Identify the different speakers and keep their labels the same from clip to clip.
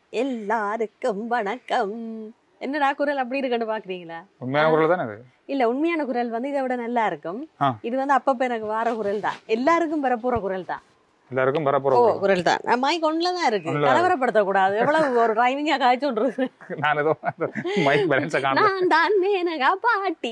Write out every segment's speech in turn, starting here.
Speaker 1: எல்லாருக்கும் வணக்கம் என்னடா குரல் அப்படி இருக்குன்னு பாக்குறீங்களா
Speaker 2: உண்மையான குரல் தானே அது
Speaker 1: இல்ல உண்மையான குரல் வந்து இதை விட நல்லா இருக்கும்
Speaker 2: ஆ.
Speaker 1: இது வந்து அப்பப்ப எனக்கு வார குரல் தான் எல்லாருக்கும் வரப்போற குரல் தான்
Speaker 2: எல்லாருக்கும் வரப்போற
Speaker 1: ஓ
Speaker 2: குரல்.
Speaker 1: குரல் தான் நான் மைக் ஒண்ணுல தான் இருக்கு
Speaker 2: ஒண்ணுல தான்
Speaker 1: கலவரப்படுத்த கூடாது எவ்வளவு ஒரு டைமிங்கா காய்ச்சி ஒன்று
Speaker 2: நான் ஏதோ மைக் பேலன்ஸை காணல
Speaker 1: நான் தான் மேனகா பாட்டி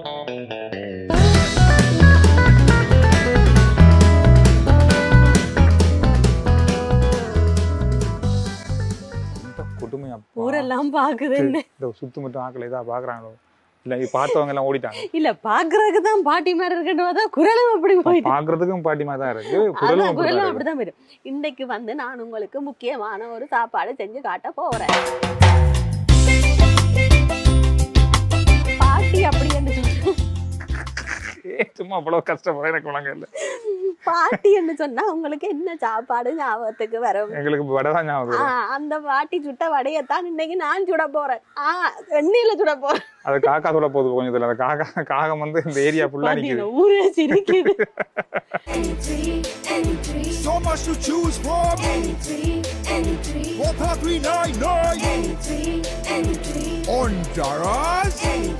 Speaker 2: இந்த கொடுமையா
Speaker 1: ஊரெல்லாம் பாக்குது என்ன
Speaker 2: இந்த சுத்து மட்டும் ஆக்கல இதா பாக்குறாங்களோ இல்ல இது பார்த்தவங்க எல்லாம் ஓடிட்டாங்க
Speaker 1: இல்ல பாக்குறதுக்கு தான் பாட்டி மாதிரி இருக்குன்னு பார்த்தா குரலும் அப்படி போயிட்டு
Speaker 2: பாக்குறதுக்கும் பாட்டிமா தான் இருக்கு
Speaker 1: அதான்
Speaker 2: குரலும்
Speaker 1: குரலும்
Speaker 2: அப்படிதான் இருக்கு.
Speaker 1: அப்படிதான் போயிடும் இன்னைக்கு வந்து நான் உங்களுக்கு முக்கியமான ஒரு சாப்பாடு செஞ்சு காட்ட போறேன் பாட்டி அப்படி என்று சொன்னா
Speaker 2: ஏய், சும்மா அவ்வளவு கஷ்டப்பட எனக்கு வழங்க இல்ல
Speaker 1: பாட்டி என்று சொன்னா உங்களுக்கு என்ன சாப்பாடு ஞாபகத்துக்கு வரும்
Speaker 2: எங்களுக்கு வடதான் ஞாபகம்
Speaker 1: ஆ,
Speaker 2: வரும்.
Speaker 1: அந்த பாட்டி சுட்ட வடையத்தான் இன்னைக்கு நான் சுட போறேன் ஆ எண்ணெயில சுட போறேன்
Speaker 2: அது காக்கா சொல்ல போகுது கொஞ்சம் இதுல அந்த காக்கா காகம் வந்து இந்த ஏரியா ஃபுல்லா நிக்குது
Speaker 1: பாத்தீங்களா, ஊரே சிரிக்குது
Speaker 3: So much to choose from. Four part three nine nine. On Dara's.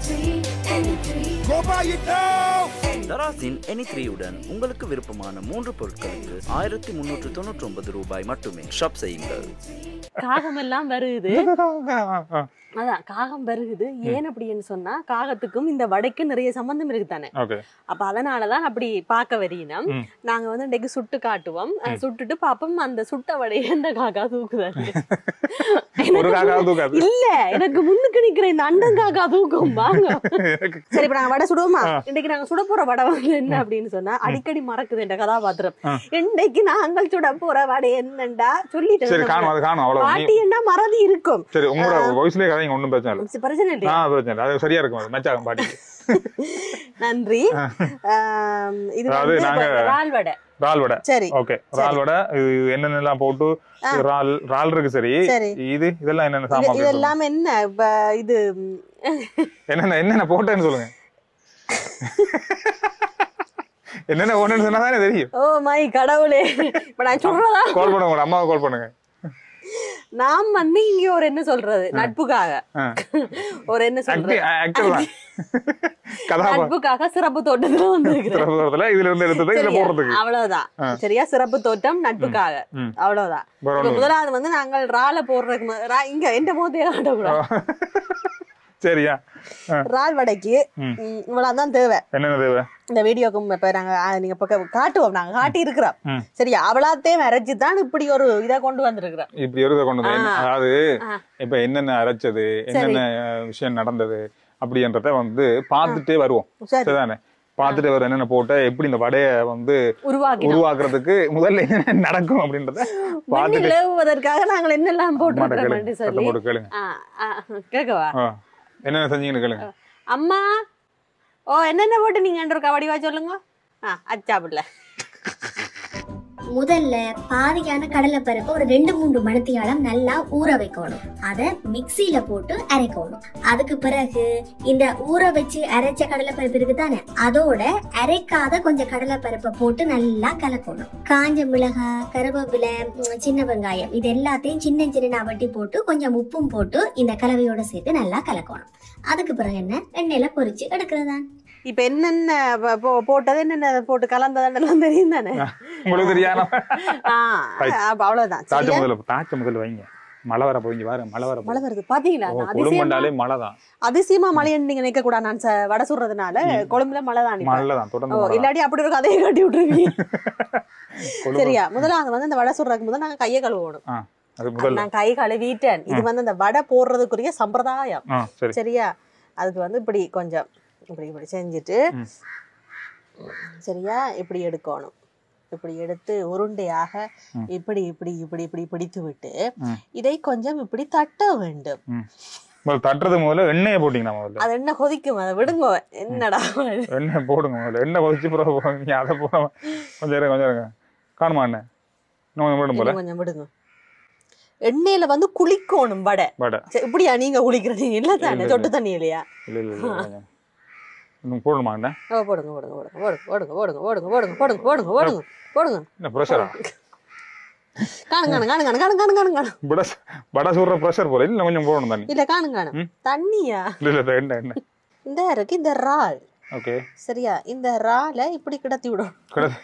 Speaker 3: Go buy it now.
Speaker 4: தராசின் எனி த்ரீயுடன் உங்களுக்கு விருப்பமான மூன்று பொருட்களுக்கு ஆயிரத்தி முன்னூற்று தொண்ணூற்றி ஒன்பது ரூபாய் மட்டுமே ஷாப் செய்யுங்கள்
Speaker 1: காகம் எல்லாம் வருகுது அதான் காகம் வருகுது ஏன் அப்படின்னு சொன்னா காகத்துக்கும் இந்த வடைக்கு நிறைய சம்பந்தம் இருக்கு தானே
Speaker 2: ஓகே
Speaker 1: அப்ப அதனாலதான் அப்படி பார்க்க வரையினோம்
Speaker 2: ம்.
Speaker 1: நாங்க வந்து இன்னைக்கு சுட்டு காட்டுவோம் அஹ் சுட்டுட்டு பாப்போம் அந்த சுட்ட வடையை இந்த காக்கா தூக்குதாரு
Speaker 2: ஒரு காக்கா தூக்காது
Speaker 1: இல்ல எனக்கு முன்னுக்கு நிக்கிற இந்த அண்டன் காக்கா தூக்கும் வாங்க
Speaker 2: எனக்கு
Speaker 1: சரி இப்ப நாங்க வடை சுடுவோமா
Speaker 2: ஆ.
Speaker 1: இன்னைக்கு நாங்க சுட போற வடை வந்து என்ன அப்படின்னு சொன்னா அடிக்கடி மறக்குது இந்த கதாபாத்திரம்
Speaker 2: ஆ.
Speaker 1: இன்னைக்கு நாங்கள் சுட போற வடை என்னண்டா
Speaker 2: சரி
Speaker 1: சொல்லிட்டு
Speaker 2: காணும் அது காணும் அவ்வளவு நீ-
Speaker 1: பாட்டி என்ன மறதி இருக்கும்
Speaker 2: சரி உங்களோட வாய்ஸ்லயே கதைங்க ஒண்ணும் பிரச்சனை இல்லை
Speaker 1: பிரச்சனை இல்லை
Speaker 2: ஆ பிரச்சனை இல்லை அது சரியா இருக்கும் அது மேட்ச் ஆகும் பாட்டிக்கு
Speaker 1: நன்றி ஆம், இது
Speaker 2: அதாவது
Speaker 1: வந்து
Speaker 2: நாங்க-
Speaker 1: இறால் வடை
Speaker 2: இறால் வடை
Speaker 1: சரி
Speaker 2: ஓகே இறால் வடை இது என்னென்னலாம் போட்டு இறால் இறால் இருக்கு சரி
Speaker 1: சரி.
Speaker 2: இது இதெல்லாம் என்னென்ன
Speaker 1: இது
Speaker 2: சாமான் இருக்கு சொல்லுங்க.
Speaker 1: இதெல்லாம் என்ன இப்ப இது ம்,
Speaker 2: என்னென்ன என்னென்ன போட்டேன்னு சொல்லுங்க என்னென்ன போட்டேன்னு சொன்னா தானே தெரியும்
Speaker 1: ஓ மை கடவுளே இப்ப நான் சொல்றதா
Speaker 2: கால் பண்ணுங்க உங்க அம்மாவை கால் பண்ணுங்க
Speaker 1: நாம் வந்து இங்க ஒரு என்ன சொல்றது நட்புக்காக
Speaker 2: ஆ.
Speaker 1: ஒரு என்ன சொல்றது
Speaker 2: ஆக்டர் தான் கதாபாத்திரம்
Speaker 1: நட்புக்காக சிறப்பு தோட்டத்துல வந்து
Speaker 2: இதுல இருந்து எடுத்தது இதுல போடுறதுக்கு
Speaker 1: அவ்வளவுதான் சரியா சிறப்பு தோட்டம் நட்புக்காக
Speaker 2: ம்.
Speaker 1: அவ்வளவுதான்
Speaker 2: வேற
Speaker 1: இப்ப
Speaker 2: ஒண்ணும்
Speaker 1: முதலாவது வந்து நாங்கள் ரால போடுறதுக்கு மு- ரா- இங்க எந்த முகத்தையே காட்டக்கூடாது
Speaker 2: சரியா ஆ.
Speaker 1: ரால் வடைக்கு
Speaker 2: ம்.
Speaker 1: ம், இவ்வளவுதான் தேவை
Speaker 2: என்னென்ன தேவை
Speaker 1: இந்த வீடியோக்கு இப்ப நாங்க ஆ, நீங்க இப்ப க- காட்டுவோம் நாங்க காட்டி இருக்கிறோம்
Speaker 2: ம்.
Speaker 1: சரியா அவளாத்தையும் அரைச்சு தான் இப்படி ஒரு இதை கொண்டு வந்திருக்கிறோம்
Speaker 2: இப்படி ஒரு இதை கொண்டு வந்து என்ன-
Speaker 1: ஆ.
Speaker 2: அதாவது
Speaker 1: ஆ.
Speaker 2: இப்ப என்னென்ன அரைச்சது என்னென்ன அஹ், விஷயம் நடந்தது அப்படின்றத வந்து பார்த்துட்டே வருவோம்
Speaker 1: சரி
Speaker 2: சரிதானே பார்த்துட்டு வர என்னென்ன போட்ட எப்படி இந்த வடைய வந்து
Speaker 1: உருவாக்கி
Speaker 2: உருவாக்குறதுக்கு முதல்ல என்னென்ன நடக்கும் அப்படின்றத பார்த்துட்டு
Speaker 1: விளைவுவதற்காக நாங்கள் என்னெல்லாம்
Speaker 2: அம்மாட்ட
Speaker 1: போட்டுருக்கோம்
Speaker 2: கேளுங்க
Speaker 1: சொல்லி
Speaker 2: சத்தம் போட்டு கேளுங்க
Speaker 1: ஆ, ஆ, கேட்கவா
Speaker 2: ஆ. என்னென்ன செஞ்சீங்கன்னு கேளுங்க
Speaker 1: அம்மா ஓ என்னென்ன போட்டு நீங்க ஒரு கபடிவா சொல்லுங்க ஆ அச்சா பிள்ளை
Speaker 5: முதல்ல பாதியான கடலைப்பருப்பை ஒரு ரெண்டு மூன்று மணித்தியாலம் நல்லா ஊற வைக்கணும் அதை மிக்சியில போட்டு அரைக்கணும் அதுக்கு பிறகு இந்த ஊற வச்சு அரைச்ச கடலைப்பருப்பு இருக்கு தானே அதோட அரைக்காத கொஞ்சம் கடலைப்பருப்பை போட்டு நல்லா கலக்கணும் காஞ்ச மிளகாய் கருவேப்பிலை ம், சின்ன வெங்காயம் இது எல்லாத்தையும் சின்ன சின்ன வட்டி போட்டு கொஞ்சம் உப்பும் போட்டு இந்த கலவையோட சேர்த்து நல்லா கலக்கணும் அதுக்கு பிறகு என்ன எண்ணெயில பொரிச்சு எடுக்கிறதான்
Speaker 1: இப்ப என்னென்ன ப- போ- போட்டது என்னென்ன போட்டு கலந்ததெல்லாம் தெரியும் தானே
Speaker 2: உங்களுக்கு தெரியாத
Speaker 1: ஆ,
Speaker 2: Right.
Speaker 1: அப்ப அவ்வளவுதான்
Speaker 2: தாச்ச
Speaker 1: சரியா?
Speaker 2: முதல்ல தாச்ச முதல்ல வைங்க மழை வர போய் பாரு மழை வர
Speaker 1: மழை வருது பாத்தீங்களா நான் அதிசயமா
Speaker 2: கொழும்பண்டாலே மழை தான்
Speaker 1: அதிசயமா மழைன்னு நீங்க நினைக்க கூடாது நான் ச- வடை சுடுறதுனால கொழும்புல மழை தான் இப்ப.
Speaker 2: மழை தான் தொடர்ந்து
Speaker 1: ஓ,
Speaker 2: மழை தான்.
Speaker 1: இல்லாட்டி அப்படி ஒரு கதையை கட்டி விட்டுருவீங்க
Speaker 2: கொழும்பு-
Speaker 1: சரியா முதலாவது வந்து இந்த வடை சுடுறதுக்கு முதல்ல நாங்க கையை கழுவணும்
Speaker 2: ஆ, அது முதல்ல
Speaker 1: நான் கை கழுவிட்டேன் இது வந்து அந்த வடை போடுறதுக்குரிய சம்பிரதாயம்
Speaker 2: ஆ சரி
Speaker 1: சரியா அதுக்கு வந்து இப்படி கொஞ்சம் இப்படி இப்படி செஞ்சுட்டு
Speaker 2: ம்.
Speaker 1: சரியா இப்படி எடுக்கணும் இப்படி எடுத்து உருண்டையாக
Speaker 2: ம்.
Speaker 1: இப்படி இப்படி இப்படி இப்படி பிடித்து விட்டு
Speaker 2: ம்.
Speaker 1: இதை கொஞ்சம் இப்படி தட்ட வேண்டும்
Speaker 2: முதல்ல தட்டுறது முதல்ல எண்ணெயை போட்டீங்கன்னா முதல்ல
Speaker 1: அது என்ன கொதிக்கும் அதை விடுங்க என்னடா இது?
Speaker 2: எண்ணெய் போடுங்க முதல்ல எண்ணெய் கொதிச்சு பிறகு போடுங்க அதை போட கொஞ்சம் இருங்க கொஞ்சம் இருங்க காணுமா எண்ணெய் இன்னும் கொஞ்சம் போடும் போல
Speaker 1: இன்னும் கொஞ்சம் விடுங்க எண்ணெயில வந்து குளிக்கணும் வடை
Speaker 2: வடை
Speaker 1: சரி, இப்படியா நீங்க குளிக்கிறீங்க இல்ல
Speaker 2: இல்ல,
Speaker 1: தானே
Speaker 2: இல்ல.
Speaker 1: சொட்டு தண்ணி இல்லையா
Speaker 2: இல்லை இல்லை இல்லை கொஞ்சம் இன்னும் போடணுமா எண்ணெய்
Speaker 1: ஓ, போடுங்க போடுங்க போடுங்க போடுங்க போடுங்க போடுங்க போடுங்க போடுங்க போடுங்க போடுங்க போடுங்க போடுங்க
Speaker 2: என்ன ப்ரெஷரா
Speaker 1: காணும் காணும் காணும் காணும் காணும் காணும் காணும் காணும்
Speaker 2: வடை வடை சுடுற ப்ரெஷர் போல இல்லை கொஞ்சம் போடணும் தண்ணி
Speaker 1: இல்ல காணும் காணும் தண்ணியா
Speaker 2: இல்லை இல்லை என்ன என்ன
Speaker 1: இந்த இருக்கு இந்த இறால்
Speaker 2: ஓகே
Speaker 1: சரியா இந்த இறாலை இப்படி கிடத்தி விடும்
Speaker 2: கிடது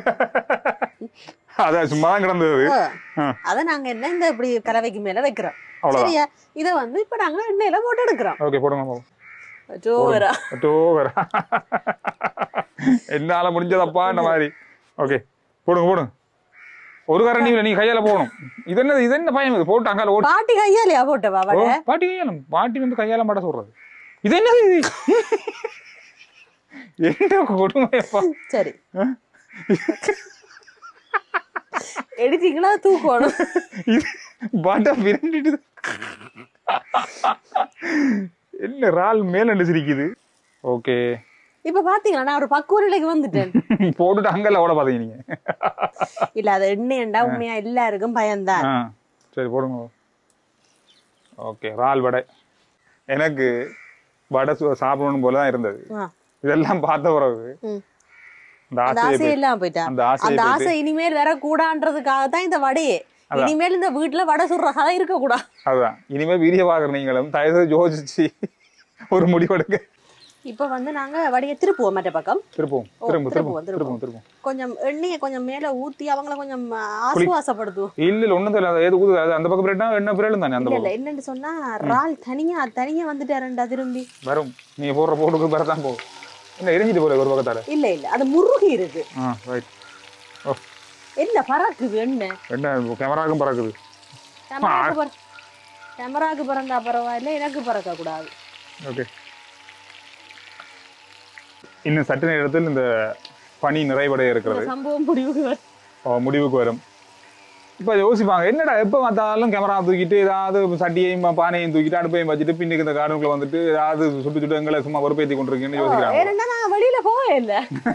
Speaker 2: அதான் சும்மா தான் கிடந்தது ஆ.
Speaker 1: அத நாங்க என்ன இந்த இப்படி கலவைக்கு மேல வைக்கிறோம்
Speaker 2: அவ்வளவுதான்.
Speaker 1: சரியா இத வந்து இப்ப நாங்க எண்ணெயில போட்டு எடுக்கிறோம்
Speaker 2: ஓகே போடுங்க போடுங்க.
Speaker 1: ஜோரா
Speaker 2: டோகரா என்னால முடிஞ்சதப்பா இந்த மாதிரி ஓகே போடுங்க போடுங்க ஒரு கரண்டி இல்லை நீங்க கையால போகணும் இது என்ன இது என்ன பயம் இது போட்டு அங்கால ஓட்டு
Speaker 1: பாட்டி கையாலையா போட்டவா
Speaker 2: ஓ,
Speaker 1: வடை
Speaker 2: பாட்டி கையாலம் பாட்டி வந்து கையால மாட்ட சொல்றது இது என்னது இது என்ன கொடுமையப்பா
Speaker 1: சரி எடுத்தீங்களா தூக்கணும்
Speaker 2: இது பாட்டா விரண்டிட்டு என்ன இறால் மேல நின்று சிரிக்குது ஓகே
Speaker 1: இப்ப பாத்தீங்களா நான் ஒரு பக்குவ நிலைக்கு வந்துட்டேன்
Speaker 2: போட்டுட்டு அங்கல்ல ஓட பாத்தீங்க நீங்க
Speaker 1: இல்ல அது எண்ணெயண்டா உண்மையா எல்லாருக்கும் பயம்தான்
Speaker 2: ஆ சரி போடுங்க ஓகே இறால் வடை எனக்கு வடை சு- சாப்பிடணும் போல தான் இருந்தது
Speaker 1: ஆ.
Speaker 2: இதெல்லாம் பார்த்த பிறகு
Speaker 1: ம்.
Speaker 2: அந்த
Speaker 1: அந்த
Speaker 2: ஆசையை
Speaker 1: ஆசை
Speaker 2: போய்-
Speaker 1: எல்லாம் போயிட்டா
Speaker 2: அந்த ஆசையை
Speaker 1: அந்த
Speaker 2: போயிட்டு-
Speaker 1: ஆசை இனிமேல் வரக்கூடாதுன்றதுக்காக தான் இந்த வடையே
Speaker 2: அதான்.
Speaker 1: இனிமேல் இந்த வீட்டுல வடை சுடுற கதை இருக்க கூடாது
Speaker 2: அதுதான் இனிமே வீடியோ பார்க்குற நீங்களும் தயவு செய்து யோசிச்சு ஒரு முடிவெடுங்க
Speaker 1: இப்ப வந்து நாங்க வடையை திருப்புவோம் மற்ற பக்கம்
Speaker 2: திருப்போம்
Speaker 1: ஓ,
Speaker 2: திரும்ப
Speaker 1: திருப்புவோம்,
Speaker 2: திருப்போம் திருப்போம் திருப்போம்
Speaker 1: கொஞ்சம் எண்ணெயை கொஞ்சம் மேல ஊத்தி அவங்கள கொஞ்சம் ஆசுவாசப்படுத்துவோம்
Speaker 2: இல்ல இல்ல ஒண்ணும் தெரியல ஏது ஊது அது அந்த பக்கம் பிரெட்னா என்ன பிரெட்டும் தானே அந்த
Speaker 1: இல்ல
Speaker 2: பக்கம்
Speaker 1: இல்ல என்னன்னு சொன்னா ரால் தனியா தனியா வந்துட்டாருண்டா திரும்பி
Speaker 2: வரும் நீங்க போடுற போட்டுக்கு பிற தான் போகும் என்ன எரிஞ்சிட்டு போல ஒரு பக்கத்தால
Speaker 1: இல்ல இல்ல அது முருகி இருக்கு
Speaker 2: ஆ ரைட் ஓ
Speaker 1: என்ன பறக்குது என்ன
Speaker 2: என்ன கேமராக்கும் பறக்குது
Speaker 1: கேமராக்கு பற கேமராக்கு பறந்தா பரவாயில்ல எனக்கு பறக்க கூடாது
Speaker 2: ஓகே இன்னும் சற்று நேரத்தில் இந்த பனி நிறைவடைய
Speaker 1: இந்த
Speaker 2: இருக்கிறது
Speaker 1: சம்பவம் முடிவுக்கு வரும்.
Speaker 2: ஓ, முடிவுக்கு வரும் இப்போ யோசிப்பாங்க என்னடா எப்போ பார்த்தாலும் கேமரா தூக்கிட்டு ஏதாவது சட்டியையும் பானையும் தூக்கிட்டு அடுப்பையும் வச்சுட்டு பின்னுக்கு இந்த கார்டனுக்குள்ள வந்துட்டு ஏதாவது சுட்டு சுட்டு எங்களை சும்மா பொறுப்பேற்றி கொண்டிருக்கீங்கன்னு யோசிக்கிறாங்க
Speaker 1: ஏன்னா நான் வெளியில போகவே இல்ல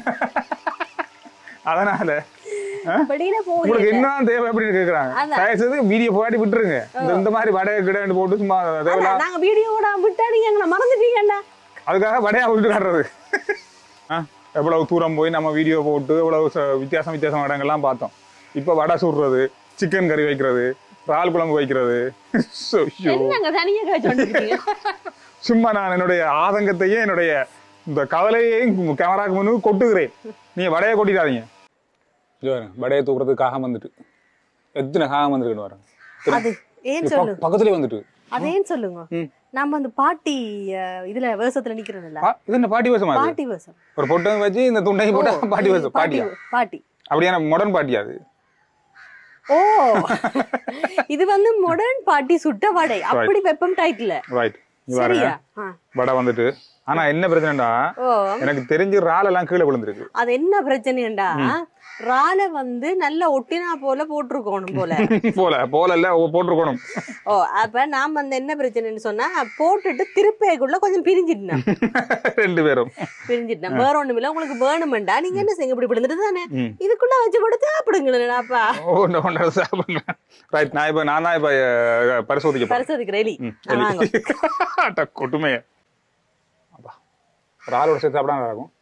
Speaker 2: அதனால
Speaker 1: வெளியில போகவே
Speaker 2: உங்களுக்கு
Speaker 1: இல்ல
Speaker 2: என்ன தேவை அப்படின்னு கேக்குறாங்க
Speaker 1: அதான்.
Speaker 2: தயவுசெய்து வீடியோ போராட்டி விட்டுருங்க இந்த இந்த மாதிரி வடைய கிடன்னு போட்டு சும்மா தேவையில்லா
Speaker 1: அதான், நாங்க வீடியோட விட்டா நீங்க எங்களை மறந்துட்டீங்கடா
Speaker 2: அதுக்காக வடையா விட்டு காட்டுறது ஆ, எவ்வளவு தூரம் போய் நம்ம வீடியோ போட்டு எவ்வளவு ச- வித்தியாசம் வித்தியாசம் இடங்கள்லாம் பார்த்தோம் இப்போ வடை சுடுறது சிக்கன் கறி வைக்கிறது இறால் குழம்பு வைக்கிறது ஐயோ.
Speaker 1: என்னங்க தனியா காய்ச்சி
Speaker 2: சும்மா நான் என்னுடைய ஆதங்கத்தையும் என்னுடைய இந்த கவலையையும் கேமராக்கு முன்னு கொட்டுகிறேன் நீங்க வடையை கொட்டிடாதீங்க இது பாருங்க, வடையை தூக்குறதுக்கு காகம் வந்துட்டு எத்தனை காகம் வந்துருக்குன்னு வரேன்
Speaker 1: அது ஏன் சொல்லு
Speaker 2: பக்கத்துலயே வந்துட்டு
Speaker 1: அதேன்னு சொல்லுங்க
Speaker 2: ம்.
Speaker 1: நம்ம அந்த பாட்டி அஹ், இதுல வேஷத்துல நிக்கிறோம்ல
Speaker 2: பா- இது என்ன பாட்டி வேஷமா இது?
Speaker 1: பாட்டி வேஷம்
Speaker 2: ஒரு பொட்டையும் வச்சு இந்த துண்டையும் போட்டா
Speaker 1: ஓ,
Speaker 2: பாட்டி
Speaker 1: இது
Speaker 2: வேஷம் பாட்டியா
Speaker 1: பாட்டி
Speaker 2: அப்படியான மாடர்ன் பாட்டியா அது
Speaker 1: ஓ இது வந்து மாடர்ன் பாட்டி சுட்ட வடை அப்படி வெப்பம் டைட்டில்
Speaker 2: ரைட் நீ பாருங்க
Speaker 1: சரியா ஆ.
Speaker 2: வடை வந்துட்டு ஆனா என்ன பிரச்சனைடா
Speaker 1: ஓ
Speaker 2: எனக்கு தெரிஞ்சு ரால் எல்லாம் கீழே விழுந்திருக்கு
Speaker 1: அது என்ன பிரச்சனைண்டா ரால வந்து நல்ல ஒட்டினா போல போட்டிருக்கணும் போல
Speaker 2: போல போல இல்ல ஓ, போட்டிருக்கணும்
Speaker 1: ஓ அப்ப நாம அந்த என்ன பிரச்சனைன்னு சொன்னா போட்டுட்டு திருப்பேக்குள்ள கொஞ்சம் பிரிஞ்சிட்டேன்
Speaker 2: ரெண்டு பேரும்
Speaker 1: பிரிஞ்சிட்டேன் வேற ஒண்ணும் இல்ல உங்களுக்கு வேணுமெண்டா நீங்க என்ன செய்யுங்க இப்படி விழுந்துட்டு தானே
Speaker 2: ம்.
Speaker 1: இதுக்குள்ள வச்சு போட்டு சாப்பிடுங்களேடாப்பா
Speaker 2: ஓ ஒன்று ஒன்று சாப்பிடலாம் ரைட் நான் இப்போ நான் தான் இப்போ அஹ், பரிசோதிக்க போறேன்.
Speaker 1: பரிசோதிக்கிற எலி
Speaker 2: ம்,
Speaker 1: ஆ, வாங்க.
Speaker 2: அட, கொடுமையே அப்பா ஒரு ஆளோட சேர்த்து சாப்பிடா நல்லா இருக்கும்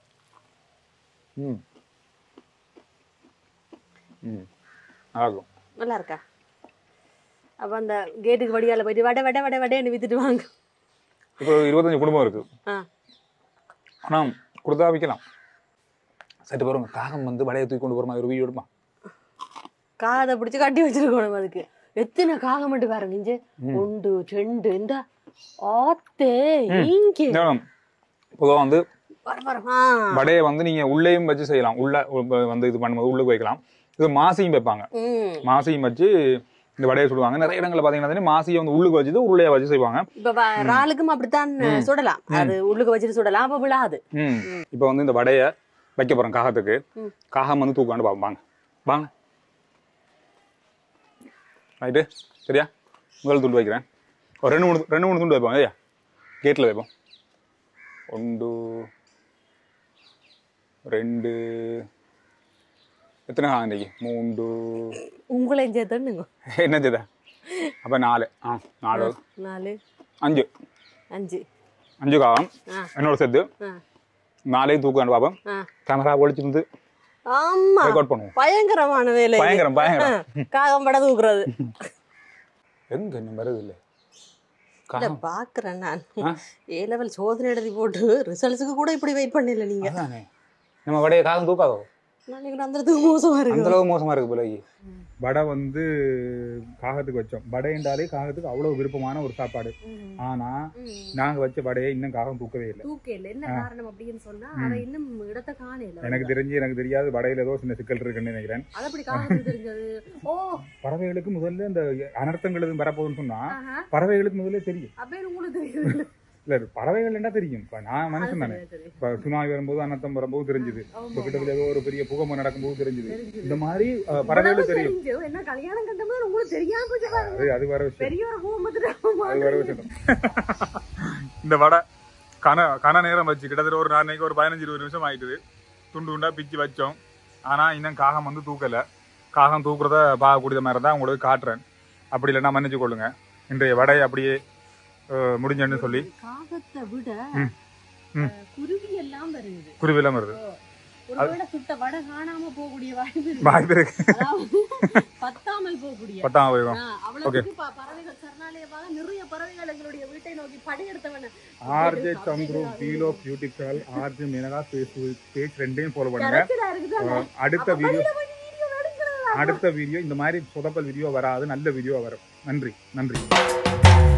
Speaker 2: ம் ம் நல்லா இருக்கும்
Speaker 1: நல்லா இருக்கா அப்ப அந்த கேட்டுக்கு வடியால போயிட்டு வடை வடை வடை வடைன்னு வித்துட்டு வாங்க
Speaker 2: இப்போ இருபத்தஞ்சு குடும்பம் இருக்கு
Speaker 1: ஆ.
Speaker 2: ஆனால் கொடுத்தா விற்கலாம் சட்டு பாருங்க காகம் வந்து வலையை தூக்கி கொண்டு போகிற மாதிரி ஒரு வீடியோ எடுப்பான்
Speaker 1: காதை பிடிச்சு கட்டி வச்சிருக்கணும் அதுக்கு எத்தனை காகம் மட்டும் பாருங்க இங்க ஒன்று ரெண்டு இந்த ஆத்தே இங்கே
Speaker 2: பொதுவாக வந்து
Speaker 1: வர வர ஆ
Speaker 2: வடையை வந்து நீங்க உள்ளேயும் வச்சு செய்யலாம் உள்ள உ- வந்து இது பண்ணும்போது உள்ளுக்கு வைக்கலாம் இது மாசியும் வைப்பாங்க
Speaker 1: ம்
Speaker 2: மாசியும் வச்சு இந்த வடையை சுடுவாங்க நிறைய இடங்கள்ல பாத்தீங்கன்னா தெரியும், மாசியை வந்து உள்ளுக்கு வச்சுட்டு உள்ளே வச்சு செய்வாங்க
Speaker 1: இப்ப வ- இறாலுக்கும் அப்படித்தான் சுடலாம் அது உள்ளுக்கு வச்சுட்டு சுடலாம் அப்ப விழாது
Speaker 2: ம் இப்போ வந்து இந்த வடையை வைக்க போறோம் காகத்துக்கு
Speaker 1: ம்.
Speaker 2: காகம் வந்து தூக்காண்டு பார்ப்போம் வாங்க வாங்க ரைட்டு சரியா முதல் துண்டு வைக்கிறேன் ஒரு ரெண்டு மூணு ரெண்டு மூணு துண்டு வைப்போம் ஐயா கேட்டில் வைப்போம் ஒன்று ரெண்டு எத்தனை காகம் இன்னைக்கு மூன்று
Speaker 1: உங்களையும் சேர்த்துங்க
Speaker 2: என்ன செய்தா அப்போ நாலு ஆ நாலு
Speaker 1: நாலு
Speaker 2: அஞ்சு
Speaker 1: அஞ்சு
Speaker 2: அஞ்சு காகம்
Speaker 1: ஆ.
Speaker 2: என்னோட சேர்த்து
Speaker 1: ஆ
Speaker 2: நாளையும் தூக்காண்டு பார்ப்போம்
Speaker 1: ஆ
Speaker 2: கேமரா ஒழிச்சிருந்து
Speaker 1: ஆமா
Speaker 2: ரெக்கார்ட் பண்ணுவோம்
Speaker 1: பயங்கரமான வேலை இது.
Speaker 2: பயங்கரம் பயங்கரம்
Speaker 1: ஆ, காகம் பட தூக்குறது
Speaker 2: எங்க இன்னும் வருது இல்லை
Speaker 1: இல்ல
Speaker 2: காகம்
Speaker 1: பாக்குறேன் நான்
Speaker 2: ஆ?
Speaker 1: ஏ லெவல் சோதனை எழுதி போட்டு ரிசல்ட்ஸுக்கு கூட இப்படி வெயிட் பண்ணல நீங்க
Speaker 2: அதானே நம்ம வடையை காகம் தூக்காதோ
Speaker 1: நாளைக்கு வந்துறதுக்கு மோசமா
Speaker 2: அந்த
Speaker 1: இருக்கு
Speaker 2: அளவு மோசமா இருக்கு போல வடை வந்து காகத்துக்கு வச்சோம் வடை என்றாலே காகத்துக்கு அவ்வளவு விருப்பமான ஒரு சாப்பாடு ஆனா நாங்க வச்ச வடையை இன்னும் காகம் தூக்கவே இல்லை
Speaker 1: தூக்கல என்ன காரணம் அப்படின்னு சொன்னா
Speaker 2: ம்.
Speaker 1: அவ இன்னும் இடத்த காணல
Speaker 2: எனக்கு தெரிஞ்சு எனக்கு தெரியாது வடையில ஏதோ சின்ன சிக்கல் இருக்குன்னு நினைக்கிறேன்
Speaker 1: அது அப்படி காகம் தெரிஞ்சது ஓ
Speaker 2: பறவைகளுக்கு முதல்ல இந்த அனர்த்தங்கள் எதுவும் வரப்போகுதுன்னு சொன்னா
Speaker 1: ஆஹா
Speaker 2: பறவைகளுக்கு முதல்ல தெரியும்
Speaker 1: அப்பயே உங்களுக்கு தெரியுது
Speaker 2: இல்ல பறவைகள் என்ன தெரியும் இப்ப நான் மனுஷன் தானே
Speaker 1: அது தெரியும்.
Speaker 2: இப்ப சுனாமி வரும்போது அனர்த்தம் வரும்போது தெரிஞ்சுது
Speaker 1: ஆமா.
Speaker 2: இப்ப கிட்டத்தட்ட ஏதோ ஒரு பெரிய புகம்பம் நடக்கும்போது தெரிஞ்சுது
Speaker 1: தெரிஞ்சுது.
Speaker 2: இந்த மாதிரி அஹ், பறவைகளுக்கு தெரியும்
Speaker 1: தெரிஞ்சு, என்ன கல்யாணம் கண்டபோது உங்களுக்கு தெரியாம போச்சு பாருங்க.
Speaker 2: அது அது வர விஷயம்
Speaker 1: பெரிய ஒரு பூமத்துல
Speaker 2: அது வர விஷயம் இந்த வடை கன கன நேரம் வச்சு கிட்டத்தட்ட ஒரு நாளைக்கு ஒரு பதினஞ்சு இருபது நிமிஷம் ஆயிட்டுது துண்டு துண்டா பிச்சு வச்சோம் ஆனா இன்னும் காகம் வந்து தூக்கல காகம் தூக்குறத பார்க்கக்கூடிய மாதிரி தான் உங்களுக்கு காட்டுறேன் அப்படி இல்லைன்னா மன்னிச்சு கொள்ளுங்க இன்றைய வடை அப்படியே அஹ், முடிஞ்சேன்னு சொல்லி
Speaker 1: காகத்தை விட
Speaker 2: ம். ம்.
Speaker 1: அஹ், குருவி எல்லாம் வருது
Speaker 2: குருவிலாம் வருது
Speaker 1: ஒருவேளை சுட்ட வடை காணாம போகக்கூடிய வாய்ப்பு இருக்கு.
Speaker 2: வாய்ப்பு இருக்கு
Speaker 1: அதாவது பத்தாமல் போகக்கூடிய
Speaker 2: பத்தாம் போயிடும்
Speaker 1: ஆ, அவ்வளவுக்கு ப- பறவைகள் சரணாலயமாக நிறைய பறவைகள் எங்களுடைய வீட்டை நோக்கி படையெடுத்தவன
Speaker 2: RJ Chandru feel of beauty channel RJ Menaka Facebook page ரெண்டையும் ஃபாலோ பண்ணுங்க
Speaker 1: கரைச்சலா இருக்குதாங்க.
Speaker 2: அஹ், அடுத்த
Speaker 1: அப்ப
Speaker 2: வீடியோ
Speaker 1: பதில பண்ணி video எடுக்கிறதா?
Speaker 2: அடுத்த வீடியோ இந்த மாதிரி சொதப்பல் வீடியோ வராது நல்ல வீடியோ வரும் நன்றி நன்றி